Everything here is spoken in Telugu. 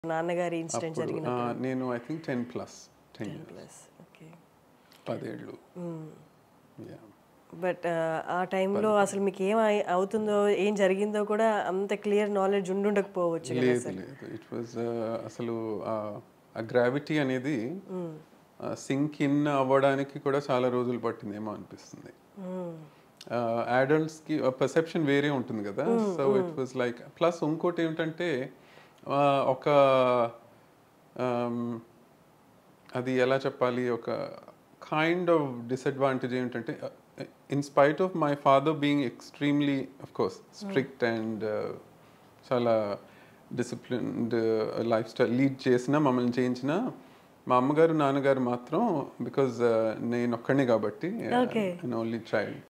నాన్నగారి ఇన్సిడెంట్ జరిగిన ఆ, నేను I think ten plus ten plus okay పదేళ్ళు Yeah. బట్ ఆ టైంలో అసలు మీకు ఏం అయి- అవుతుందో ఏం జరిగిందో కూడా అంత క్లియర్ నాలెడ్జ్ ఉండుండకపోవచ్చు కదా లేదు సార్ లేదు ఇట్ వాజ్ అసలు ఆ గ్రావిటీ అనేది సింక్ ఇన్ అవ్వడానికి కూడా చాలా రోజులు పట్టిందేమో అనిపిస్తుంది అడల్ట్స్కి పర్సెప్షన్ వేరే ఉంటుంది కదా so it was like plus ఇంకోటి ఏమిటంటే ఆ, ఒక um, అది ఎలా చెప్పాలి ఒక కైండ్ ఆఫ్ డిసడ్వాంటేజ్ ఏంటంటే in spite of my father being extremely of course strict and చాలా డిసిప్లిన్డ్ లైఫ్ స్టైల్ లీడ్ చేసిన మమ్మల్ని చేయించిన మా అమ్మగారు నాన్నగారు మాత్రం బికాజ్ నేను ఒక్కడే కాబట్టి Okay. Only child